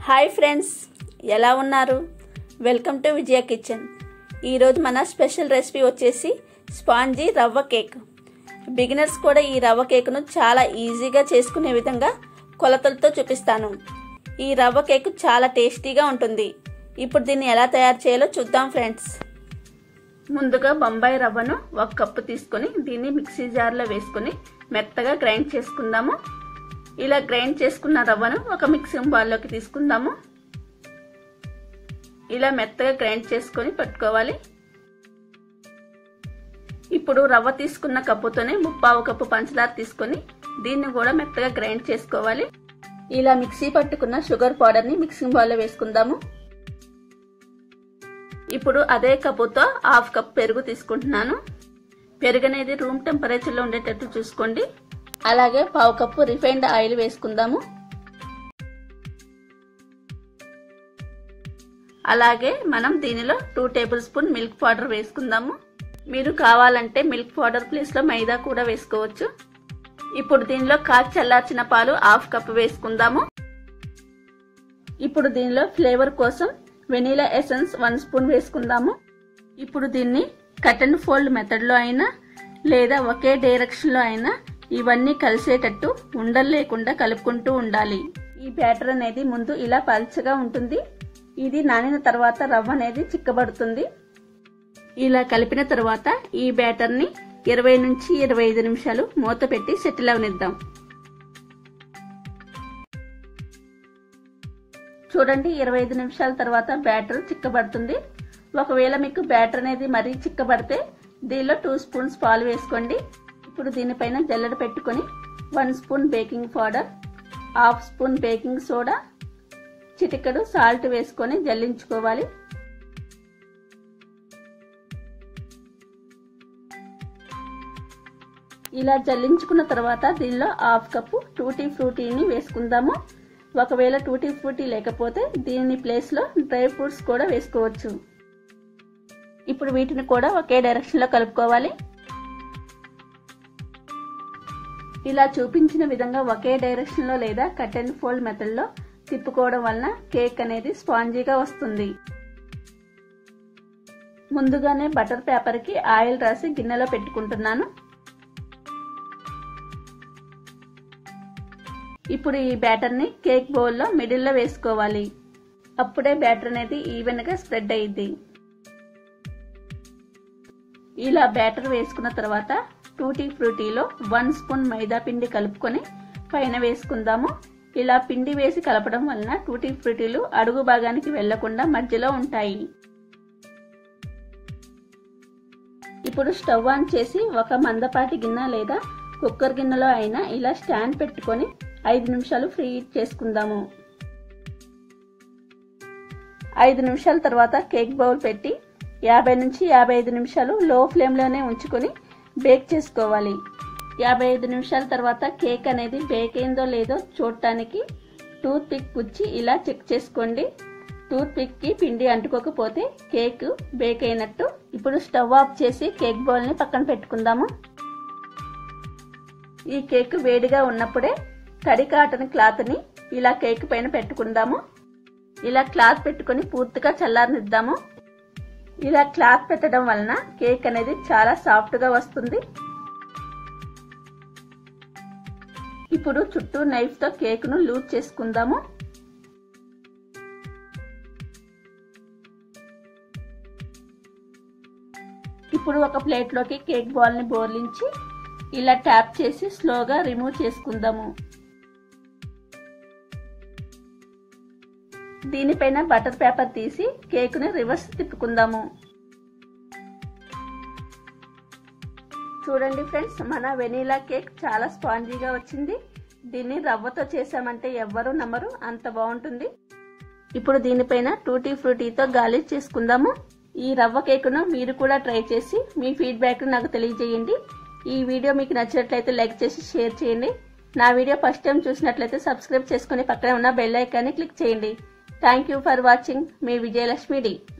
hi friends ఎలా ఉన్నారు welcome to Vijaya kitchen ఈరోజు మన స్పెషల్ రెసిపీ వచ్చేసి స్పాంజీ రవ్వ కేక్ బిగినర్స్ కూడా ఈ రవ్వ కేక్ను చాలా ఈజీగా చేసుకునే విధంగా కొలతలతో చూపిస్తాను ఈ రవ్వ కేక్ చాలా టేస్టీగా ఉంటుంది ఇప్పుడు దీన్ని ఎలా తయారు చేయాలో చూద్దాం ఫ్రెండ్స్ ముందుగా బొంబాయి రవ్వను ఒక కప్పు తీసుకొని దీన్ని మిక్సీ జార్లో వేసుకొని మెత్తగా గ్రైండ్ చేసుకుందాము ఇలా గ్రైండ్ చేసుకున్న రవ్వను ఒక మిక్సింగ్ బౌల్లోకి తీసుకుందాము ఇలా మెత్తగా గ్రైండ్ చేసుకొని పట్టుకోవాలి ఇప్పుడు రవ్వ తీసుకున్న కప్పుతోనే ముప్పావు కప్పు పంచదార తీసుకొని దీన్ని కూడా మెత్తగా గ్రైండ్ చేసుకోవాలి ఇలా మిక్సీ పట్టుకున్న షుగర్ పౌడర్ని మిక్సింగ్ బౌల్లో వేసుకుందాము ఇప్పుడు అదే కప్పుతో హాఫ్ కప్ పెరుగు తీసుకుంటున్నాను పెరుగు అనేది రూమ్ టెంపరేచర్లో ఉండేటట్టు చూసుకోండి అలాగే పావు కప్పు రిఫైన్డ్ ఆయిల్ వేసుకుందాము అలాగే మనం దీనిలో two table spoon milk powder వేసుకుందాము మీరు కావాలంటే మిల్క్ పౌడర్ ప్లేస్లో మైదా కూడా వేసుకోవచ్చు ఇప్పుడు దీనిలో కాచి చల్లార్చిన పాలు హాఫ్ కప్ వేసుకుందాము ఇప్పుడు దీనిలో ఫ్లేవర్ కోసం వెనీలా ఎసెన్స్ వన్ స్పూన్ వేసుకుందాము ఇప్పుడు దీన్ని కట్ అండ్ ఫోల్డ్ మెథడ్లో అయినా లేదా ఒకే డైరెక్షన్లో అయినా ఇవన్నీ కలిసేటట్టు ఉండలు లేకుండా కలుపుకుంటూ ఉండాలి ఈ బ్యాటర్ అనేది ముందు ఇలా పల్చగా ఉంటుంది ఇది నానిన తర్వాత రవ్వ అనేది చిక్కబడుతుంది ఇలా కలిపిన తర్వాత ఈ బ్యాటర్ని ఇరవై నుంచి ఇరవై ఐదు నిమిషాలు మూత పెట్టి సెటిల్ అవనిద్దాం చూడండి ఇరవై ఐదు నిమిషాల తర్వాత బ్యాటర్ చిక్కబడుతుంది ఒకవేళ మీకు బ్యాటర్ అనేది మరీ చిక్కబడితే దీనిలో టూ స్పూన్స్ పాలు వేసుకోండి ఇప్పుడు దీనిపైన జల్లెడ పెట్టుకొని one spoon baking powder half spoon baking soda చిటికెడు సాల్ట్ వేసుకొని జల్లించుకోవాలి ఇలా జల్లించుకున్న తర్వాత దీనిలో హాఫ్ కప్పు టూటీ ఫ్రూటీని వేసుకుందాము ఒకవేళ టూటీ ఫ్రూటీ లేకపోతే దీని ప్లేస్లో డ్రై ఫ్రూట్స్ కూడా వేసుకోవచ్చు ఇప్పుడు వీటిని కూడా ఒకే డైరెక్షన్లో కలుపుకోవాలి ఇలా చూపించిన విధంగా ఒకే డైరెక్షన్లో లేదా కట్ అండ్ ఫోల్డ్ మెథడ్లో తిప్పుకోవడం వలన కేక్ అనేది స్పాంజీగా వస్తుంది ముందుగానే బటర్ పేపర్కి ఆయిల్ రాసి గిన్నెలో పెట్టుకుంటున్నాను ఇప్పుడు ఈ బ్యాటర్ని కేక్ బౌల్లో మిడిల్లో వేసుకోవాలి అప్పుడే బ్యాటర్ అనేది ఈవెన్గా స్ప్రెడ్ అయ్యిద్ది ఇలా బ్యాటర్ వేసుకున్న తర్వాత టూటీ ఫ్రూటీలో వన్ స్పూన్ మైదా పిండి కలుపుకొని పైన వేసుకుందాము ఇలా పిండి వేసి కలపడం వలన టూటీ ఫ్రూటీలు అడుగు భాగానికి వెళ్లకుండా మధ్యలో ఉంటాయి ఇప్పుడు స్టవ్ ఆన్ చేసి ఒక మందపాటి గిన్నె లేదా కుక్కర్ గిన్నెలో అయినా ఇలా స్టాండ్ పెట్టుకొని ఐదు నిమిషాలు ఫ్రీ హీట్ చేసుకుందాము ఐదు నిమిషాల తర్వాత కేక్ బౌల్ పెట్టి యాభై నుంచి యాభై ఐదు నిమిషాలు లో ఫ్లేమ్లోనే ఉంచుకొని బేక్ చేసుకోవాలి యాభై ఐదు నిమిషాల తర్వాత కేక్ అనేది బేక్ అయిందో లేదో చూడటానికి టూత్ పిక్ గుచ్చి ఇలా చెక్ చేసుకోండి టూత్ పిక్కి పిండి అంటుకోకపోతే కేక్ బేక్ అయినట్టు ఇప్పుడు స్టవ్ ఆఫ్ చేసి కేక్ బౌల్ని పక్కన పెట్టుకుందాము ఈ కేక్ వేడిగా ఉన్నప్పుడే తడి కాటన్ క్లాత్ని ఇలా కేక్ పైన పెట్టుకుందాము ఇలా క్లాత్ పెట్టుకొని పూర్తిగా చల్లారనిద్దాము ఇలా క్లాత్ పెట్టడం వలన కేక్ అనేది చాలా సాఫ్ట్గా వస్తుంది ఇప్పుడు చుట్టూ నైఫ్తో కేక్ను లూజ్ చేసుకుందాము ఇప్పుడు ఒక ప్లేట్లోకి కేక్ బాల్ని బోర్లించి ఇలా ట్యాప్ చేసి స్లోగా రిమూవ్ చేసుకుందాము దీనిపైన బటర్ పేపర్ తీసి కేకుని రివర్స్ తిప్పుకుందాము చూడండి ఫ్రెండ్స్ మన వెనీలా కేక్ చాలా స్పాంజీగా వచ్చింది దీన్ని రవ్వతో చేసామంటే ఎవ్వరూ నమ్మరు అంత బాగుంటుంది ఇప్పుడు దీనిపైన టూటీ ఫ్రూటీతో గార్లిష్ చేసుకుందాము ఈ రవ్వ కేకును మీరు కూడా ట్రై చేసి మీ ఫీడ్బ్యాక్ నాకు తెలియజేయండి ఈ వీడియో మీకు నచ్చినట్లయితే లైక్ చేసి షేర్ చేయండి నా వీడియో ఫస్ట్ టైం చూసినట్లయితే సబ్స్క్రైబ్ చేసుకుని పక్కనే ఉన్న బెల్ ఐకాన్ని క్లిక్ చేయండి థ్యాంక్ యూ ఫర్ వాచింగ్ మీ విజయలక్ష్మి డి